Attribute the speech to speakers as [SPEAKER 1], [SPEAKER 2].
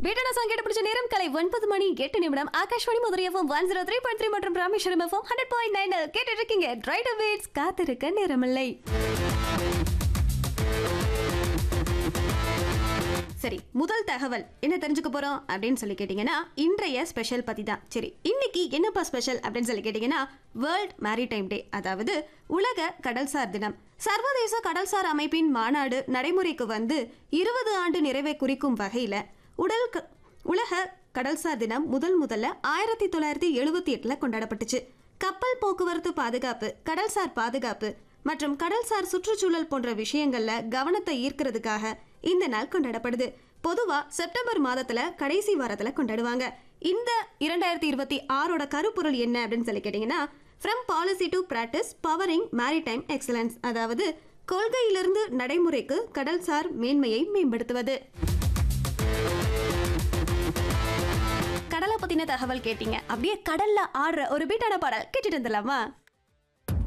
[SPEAKER 1] வீட்டான song கேட்டு பிடிச்ச நேரம் கலை ஒன்பது மணி எட்டு நிமிடம் Akashvani Madurai FM one zero three point three மற்றும் Rameswaram FM hundred point nine கேட்டு இருக்கீங்க ரைட் அவேட்ஸ் காத்திருக்க நேரமில்லை சரி முதல் தகவல் என்ன தெரிஞ்சுக்க போறோம் அப்படின்னு சொல்லி கேட்டீங்கன்னா இன்றைய ஸ்பெஷல் பத்தி தான் சரி இன்னைக்கு என்னப்பா ஸ்பெஷல் அப்படின்னு சொல்லி கேட்டீங்கன்னா வேர்ல்ட் மேரிடைம் டே அதாவது உலக கடல்சார் தினம் சர்வதேச கடல்சார் அமைப்பின் மாநாடு நடைமுறைக்கு வந்து இருபது ஆண்டு நிறைவை குறிக்கும் வகையில உடல் க- உலக கடல்சார் தினம் முதல் முதல்ல ஆயிரத்தி தொள்ளாயிரத்தி எழுபத்தி எட்டுல கொண்டாடப்பட்டுச்சு கப்பல் போக்குவரத்து பாதுகாப்பு கடல்சார் பாதுகாப்பு மற்றும் கடல்சார் சுற்றுச்சூழல் போன்ற விஷயங்கள்ல கவனத்தை ஈர்க்கிறதுக்காக இந்த நாள் கொண்டாடப்படுது பொதுவா செப்டம்பர் மாதத்துல கடைசி வாரத்துல கொண்டாடுவாங்க இந்த இரண்டாயிரத்தி இருபத்தி ஆறோட கருப்பொருள் என்ன அப்படின்னு சொல்லி கேட்டீங்கன்னா from policy to practice powering maritime excellence அதாவது கொள்கையிலிருந்து நடைமுறைக்கு கடல்சார் மேன்மையை மேம்படுத்துவது கடலை பத்தின தகவல் கேட்டீங்க அப்படியே கடல்ல ஆடுற ஒரு பீட்டான பாடல் கேட்டுட்டு இருந்தலாமா